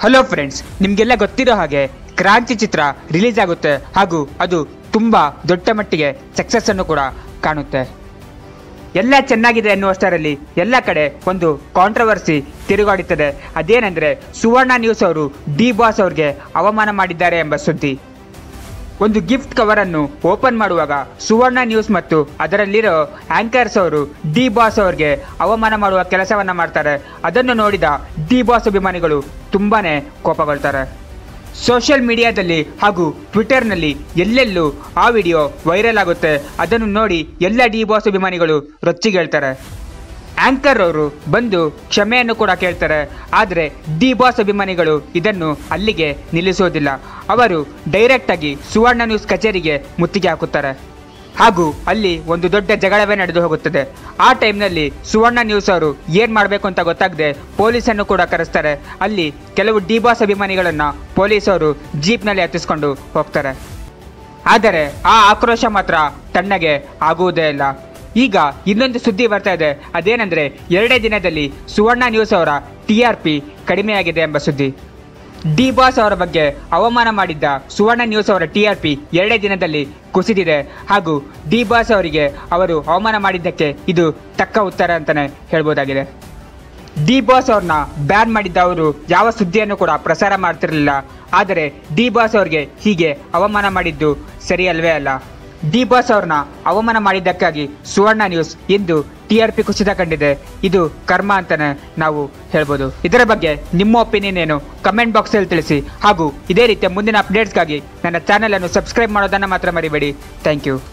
hello friends ನಿಮಗೆಲ್ಲ ಗೊತ್ತಿರೋ ಹಾಗೆ ಕ್ರಾಂತಿ ಚಿತ್ರ ರಿಲೀಸ್ ಆಗುತ್ತೆ ಹಾಗೂ ಅದು ತುಂಬ ದೊಡ್ಡ ಮಟ್ಟಿಗೆ ಸಕ್ಸಸ್ ಅನ್ನು ಕೂಡ ಕಾಣುತ್ತೆ ಎಲ್ಲ ಚೆನ್ನಾಗಿದೆ ಅನ್ನುವಷ್ಟರಲ್ಲಿ ಎಲ್ಲ ಕಡೆ ಒಂದು ಕಾಂಟ್ರವರ್ಸಿ ತಿರುಗಾಡುತ್ತದೆ ಅದೇನೆಂದರೆ ಸುವರ್ಣ ನ್ಯೂಸ್ ಅವರು ಡಿ ಬಾಸ್ ಅವ್ರಿಗೆ ಅವಮಾನ ಮಾಡಿದ್ದಾರೆ ಎಂಬ ಸುದ್ದಿ ಒಂದು ಗಿಫ್ಟ್ ಕವರ್ ಅನ್ನು ಓಪನ್ ಮಾಡುವಾಗ ಸುವರ್ಣ ನ್ಯೂಸ್ ಮತ್ತು ಅದರಲ್ಲಿರೋ ಆಂಕರ್ಸ್ ಅವರು ಡಿ ಬಾಸ್ ಅವರಿಗೆ ಅವಮಾನ ಮಾಡುವ ಕೆಲಸವನ್ನ ಮಾಡ್ತಾರೆ ಅದನ್ನು ನೋಡಿದ ಡಿ ಬಾಸ್ ಅಭಿಮಾನಿಗಳು ತುಂಬಾನೇ ಕೋಪಗೊಳ್ತಾರೆ ಸೋಷಿಯಲ್ ಮೀಡಿಯಾದಲ್ಲಿ ಹಾಗೂ ಟ್ವಿಟರ್ನಲ್ಲಿ ಎಲ್ಲೆಲ್ಲೂ ಆ ವಿಡಿಯೋ ವೈರಲ್ ಆಗುತ್ತೆ ಅದನ್ನು ನೋಡಿ ಎಲ್ಲ ಡಿ ಬಾಸ್ ಅಭಿಮಾನಿಗಳು ರೊಚ್ಚಿಗೇಳ್ತಾರೆ ಆಂಕರ್ ಅವರು ಬಂದು ಕ್ಷಮೆಯನ್ನು ಕೂಡ ಕೇಳ್ತಾರೆ ಆದರೆ ಡಿ ಬಾಸ್ ಅಭಿಮಾನಿಗಳು ಇದನ್ನು ಅಲ್ಲಿಗೆ ನಿಲ್ಲಿಸೋದಿಲ್ಲ ಅವರು ಡೈರೆಕ್ಟ್ ಆಗಿ ಸುವರ್ಣ ನ್ಯೂಸ್ ಕಚೇರಿಗೆ ಮುತ್ತಿಗೆ ಹಾಕುತ್ತಾರೆ ಹಾಗೂ ಅಲ್ಲಿ ಒಂದು ದೊಡ್ಡ ಜಗಳವೇ ನಡೆದು ಹೋಗುತ್ತದೆ ಆ ಟೈಮ್ನಲ್ಲಿ ಸುವರ್ಣ ನ್ಯೂಸ್ ಅವರು ಏನ್ ಮಾಡಬೇಕು ಅಂತ ಗೊತ್ತಾಗದೆ ಪೊಲೀಸನ್ನು ಕೂಡ ಕರೆಸ್ತಾರೆ ಅಲ್ಲಿ ಕೆಲವು ಡಿ ಬಾಸ್ ಅಭಿಮಾನಿಗಳನ್ನ ಪೊಲೀಸರು ಜೀಪ್ನಲ್ಲಿ ಹತ್ತಿಸ್ಕೊಂಡು ಹೋಗ್ತಾರೆ ಆದರೆ ಆ ಆಕ್ರೋಶ ಮಾತ್ರ ತಣ್ಣಗೆ ಆಗುವುದೇ ಇಲ್ಲ ಈಗ ಇನ್ನೊಂದು ಸುದ್ದಿ ಬರ್ತಾ ಇದೆ ಅದೇನೆಂದ್ರೆ ಎರಡೇ ದಿನದಲ್ಲಿ ಸುವರ್ಣ ನ್ಯೂಸ್ ಅವರ ಟಿ ಆರ್ ಪಿ ಕಡಿಮೆಯಾಗಿದೆ ಎಂಬ ಸುದ್ದಿ ಡಿ ಬಾಸ್ ಅವರ ಬಗ್ಗೆ ಅವಮಾನ ಮಾಡಿದ್ದ ಸುವರ್ಣ ನ್ಯೂಸ್ ಅವರ ಟಿ ಆರ್ ಪಿ ಎರಡೇ ದಿನದಲ್ಲಿ ಕುಸಿದಿದೆ ಹಾಗೂ ಡಿ ಬಾಸ್ ಅವರಿಗೆ ಅವರು ಅವಮಾನ ಮಾಡಿದ್ದಕ್ಕೆ ಇದು ತಕ್ಕ ಉತ್ತರ ಅಂತಾನೆ ಹೇಳ್ಬೋದಾಗಿದೆ ಡಿ ಬಾಸ್ ಅವ್ರನ್ನ ಬ್ಯಾನ್ ಮಾಡಿದ್ದ ಅವರು ಯಾವ ಸುದ್ದಿಯನ್ನು ಕೂಡ ಪ್ರಸಾರ ಮಾಡ್ತಿರಲಿಲ್ಲ ಆದರೆ ಡಿ ಬಾಸ್ ಅವ್ರಿಗೆ ಹೀಗೆ ಅವಮಾನ ಮಾಡಿದ್ದು ಸರಿಯಲ್ವೇ ಅಲ್ಲ ಡಿ ಬಾಸ್ ಅವ್ರನ್ನ ಅವಮಾನ ಮಾಡಿದ್ದಕ್ಕಾಗಿ ಸುವರ್ಣ ನ್ಯೂಸ್ ಇಂದು ಟಿ ಆರ್ ಪಿ ಕುಸಿತ ಕಂಡಿದೆ ಇದು ಕರ್ಮ ಅಂತಾನೆ ನಾವು ಹೇಳ್ಬೋದು ಇದರ ಬಗ್ಗೆ ನಿಮ್ಮ ಒಪಿನಿಯನ್ ಏನು ಕಮೆಂಟ್ ಬಾಕ್ಸಲ್ಲಿ ತಿಳಿಸಿ ಹಾಗೂ ಇದೇ ರೀತಿಯ ಮುಂದಿನ ಅಪ್ಡೇಟ್ಸ್ಗಾಗಿ ನನ್ನ ಚಾನಲ್ ಅನ್ನು ಸಬ್ಸ್ಕ್ರೈಬ್ ಮಾಡೋದನ್ನು ಮಾತ್ರ ಮರಿಬೇಡಿ ಥ್ಯಾಂಕ್ ಯು